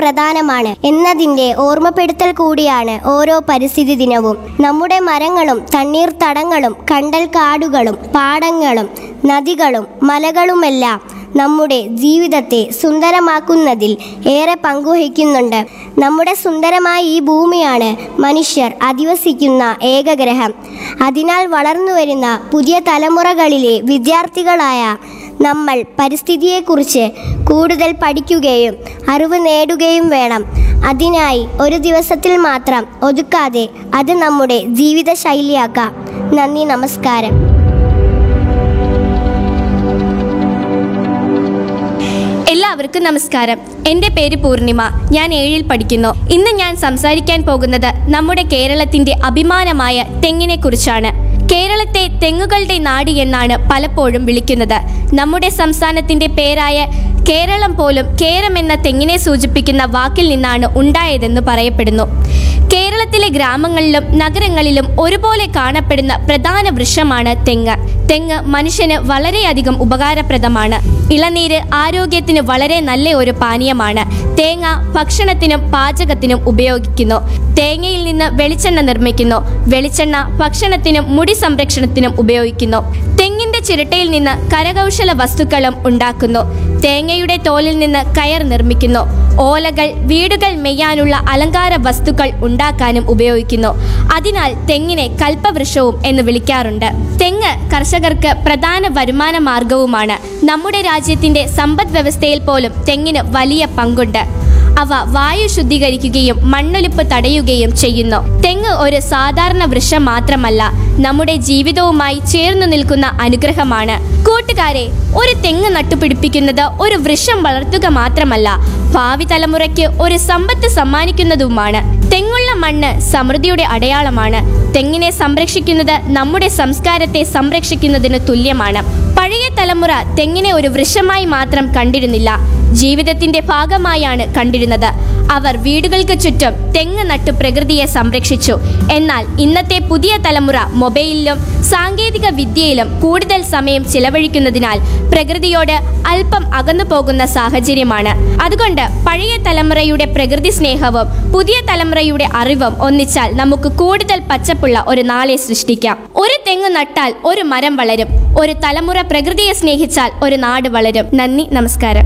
പ്രധാനമാണ് എന്നതിന്റെ ഓർമ്മപ്പെടുത്തൽ കൂടിയാണ് ഓരോ പരിസ്ഥിതി ദിനവും നമ്മുടെ മരങ്ങളും തണ്ണീർത്തടങ്ങളും കണ്ടൽ കാടുകളും പാടങ്ങളും നദികളും മലകളുമെല്ലാം നമ്മുടെ ജീവിതത്തെ സുന്ദരമാക്കുന്നതിൽ ഏറെ പങ്കുവഹിക്കുന്നുണ്ട് നമ്മുടെ സുന്ദരമായ ഈ ഭൂമിയാണ് മനുഷ്യർ അധിവസിക്കുന്ന ഏക ഗ്രഹം അതിനാൽ വളർന്നുവരുന്ന പുതിയ തലമുറകളിലെ വിദ്യാർത്ഥികളായ നമ്മൾ പരിസ്ഥിതിയെക്കുറിച്ച് കൂടുതൽ പഠിക്കുകയും അറിവ് നേടുകയും വേണം അതിനായി ഒരു ദിവസത്തിൽ മാത്രം ഒതുക്കാതെ അത് നമ്മുടെ ജീവിത ശൈലിയാക്കാം നന്ദി നമസ്കാരം എല്ലാവർക്കും നമസ്കാരം എൻ്റെ പേര് പൂർണിമ ഞാൻ ഏഴിൽ പഠിക്കുന്നു ഇന്ന് ഞാൻ സംസാരിക്കാൻ പോകുന്നത് നമ്മുടെ കേരളത്തിന്റെ അഭിമാനമായ തെങ്ങിനെ കുറിച്ചാണ് കേരളത്തെ തെങ്ങുകളുടെ നാട് എന്നാണ് പലപ്പോഴും വിളിക്കുന്നത് നമ്മുടെ സംസ്ഥാനത്തിന്റെ പേരായ കേരളം പോലും കേരം എന്ന തെങ്ങിനെ സൂചിപ്പിക്കുന്ന വാക്കിൽ നിന്നാണ് ഉണ്ടായതെന്ന് പറയപ്പെടുന്നു കേരളത്തിലെ ഗ്രാമങ്ങളിലും നഗരങ്ങളിലും ഒരുപോലെ കാണപ്പെടുന്ന പ്രധാന വൃക്ഷമാണ് തെങ്ങ് തെങ്ങ് മനുഷ്യന് വളരെയധികം ഉപകാരപ്രദമാണ് ഇളനീര് ആരോഗ്യത്തിന് വളരെ നല്ല ഒരു പാനീയമാണ് തേങ്ങ ഭക്ഷണത്തിനും പാചകത്തിനും ഉപയോഗിക്കുന്നു തേങ്ങയിൽ നിന്ന് വെളിച്ചെണ്ണ നിർമ്മിക്കുന്നു വെളിച്ചെണ്ണ ഭക്ഷണത്തിനും മുടി സംരക്ഷണത്തിനും ഉപയോഗിക്കുന്നു തെങ്ങിന്റെ ചിരട്ടയിൽ നിന്ന് കരകൗശല വസ്തുക്കളും ഉണ്ടാക്കുന്നു തേങ്ങയുടെ തോലിൽ നിന്ന് കയർ നിർമ്മിക്കുന്നു ഓലകൾ വീടുകൾ മെയ്യാനുള്ള അലങ്കാര വസ്തുക്കൾ ഉണ്ടാക്കാനും ഉപയോഗിക്കുന്നു അതിനാൽ തെങ്ങിനെ കൽപ്പവൃക്ഷവും എന്ന് വിളിക്കാറുണ്ട് തെങ്ങ് കർഷകർക്ക് പ്രധാന വരുമാന മാർഗവുമാണ് നമ്മുടെ രാജ്യത്തിന്റെ സമ്പദ് വ്യവസ്ഥയിൽ പോലും തെങ്ങിന് വലിയ പങ്കുണ്ട് അവ വായു ശുദ്ധീകരിക്കുകയും മണ്ണൊലിപ്പ് തടയുകയും ചെയ്യുന്നു തെങ്ങ് ഒരു സാധാരണ വൃക്ഷം മാത്രമല്ല നമ്മുടെ ജീവിതവുമായി ചേർന്നു നിൽക്കുന്ന അനുഗ്രഹമാണ് കൂട്ടുകാരെ ഒരു തെങ്ങ് നട്ടുപിടിപ്പിക്കുന്നത് ഒരു വൃക്ഷം വളർത്തുക മാത്രമല്ല ഭാവി തലമുറയ്ക്ക് ഒരു സമ്പത്ത് സമ്മാനിക്കുന്നതുമാണ് തെങ്ങുള്ള മണ്ണ് സമൃദ്ധിയുടെ അടയാളമാണ് തെങ്ങിനെ സംരക്ഷിക്കുന്നത് നമ്മുടെ സംസ്കാരത്തെ സംരക്ഷിക്കുന്നതിന് തുല്യമാണ് പഴയ തലമുറ തെങ്ങിനെ ഒരു വൃക്ഷമായി മാത്രം കണ്ടിരുന്നില്ല ജീവിതത്തിന്റെ ഭാഗമായാണ് കണ്ടിരുന്നത് അവർ വീടുകൾക്ക് ചുറ്റും തെങ്ങ് നട്ടു പ്രകൃതിയെ സംരക്ഷിച്ചു എന്നാൽ ഇന്നത്തെ പുതിയ തലമുറ മൊബൈലിലും സാങ്കേതിക വിദ്യയിലും കൂടുതൽ സമയം ചിലവഴിക്കുന്നതിനാൽ പ്രകൃതിയോട് അല്പം അകന്നു പോകുന്ന സാഹചര്യമാണ് അതുകൊണ്ട് പഴയ തലമുറയുടെ പ്രകൃതി സ്നേഹവും പുതിയ തലമുറയുടെ അറിവും ഒന്നിച്ചാൽ നമുക്ക് കൂടുതൽ പച്ചപ്പുള്ള ഒരു നാളെ സൃഷ്ടിക്കാം ഒരു തെങ്ങ് നട്ടാൽ ഒരു മരം വളരും ഒരു തലമുറ പ്രകൃതിയെ സ്നേഹിച്ചാൽ ഒരു നാട് വളരും നന്ദി നമസ്കാരം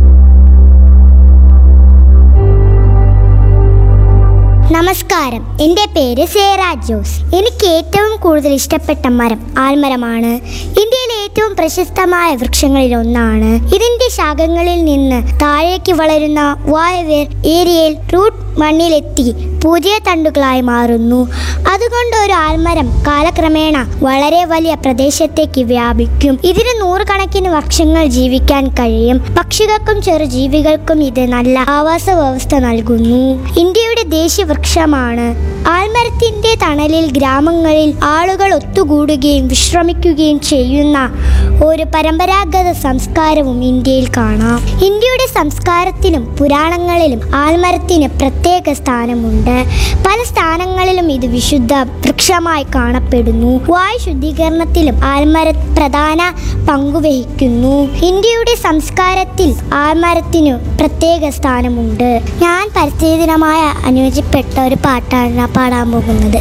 നമസ്കാരം എൻ്റെ പേര് സേരാജ് ജോസ് എനിക്ക് ഏറ്റവും കൂടുതൽ ഇഷ്ടപ്പെട്ട മരം ആൽമരമാണ് ഇന്ത്യയിലെ ഏറ്റവും പ്രശസ്തമായ വൃക്ഷങ്ങളിൽ ഒന്നാണ് ഇതിന്റെ ശാഖങ്ങളിൽ നിന്ന് താഴേക്ക് വളരുന്ന വായവേർ ഏരിയയിൽ റൂട്ട് മണ്ണിലെത്തി പുതിയ തണ്ടുകളായി മാറുന്നു അതുകൊണ്ട് ഒരു ആൽമരം കാലക്രമേണ വളരെ വലിയ പ്രദേശത്തേക്ക് വ്യാപിക്കും ഇതിന് നൂറുകണക്കിന് വർഷങ്ങൾ ജീവിക്കാൻ കഴിയും പക്ഷികൾക്കും ചെറുജീവികൾക്കും ഇത് നല്ല ആവാസ വ്യവസ്ഥ നൽകുന്നു ഇന്ത്യയുടെ ദേശീയ വൃക്ഷമാണ് ആൽമരത്തിന്റെ തണലിൽ ഗ്രാമങ്ങളിൽ ആളുകൾ ഒത്തുകൂടുകയും വിശ്രമിക്കുകയും ചെയ്യുന്ന ഒരു പരമ്പരാഗത സംസ്കാരവും ഇന്ത്യയിൽ കാണാം ഇന്ത്യയുടെ സംസ്കാരത്തിലും പുരാണങ്ങളിലും ആൽമരത്തിന് പ്രത്യേക സ്ഥാനമുണ്ട് പല സ്ഥാനങ്ങളിലും ഇത് വിശുദ്ധ വൃക്ഷമായി കാണപ്പെടുന്നു വായു ശുദ്ധീകരണത്തിലും ആൽമര പ്രധാന പങ്കുവഹിക്കുന്നു ഇന്ത്യയുടെ സംസ്കാരത്തിൽ ആൽമരത്തിനു പ്രത്യേക സ്ഥാനമുണ്ട് ഞാൻ പരിസ്ഥിതി ദിനമായ അനുയോജ്യപ്പെട്ട ഒരു പാട്ടാണ് പാടാൻ പോകുന്നത്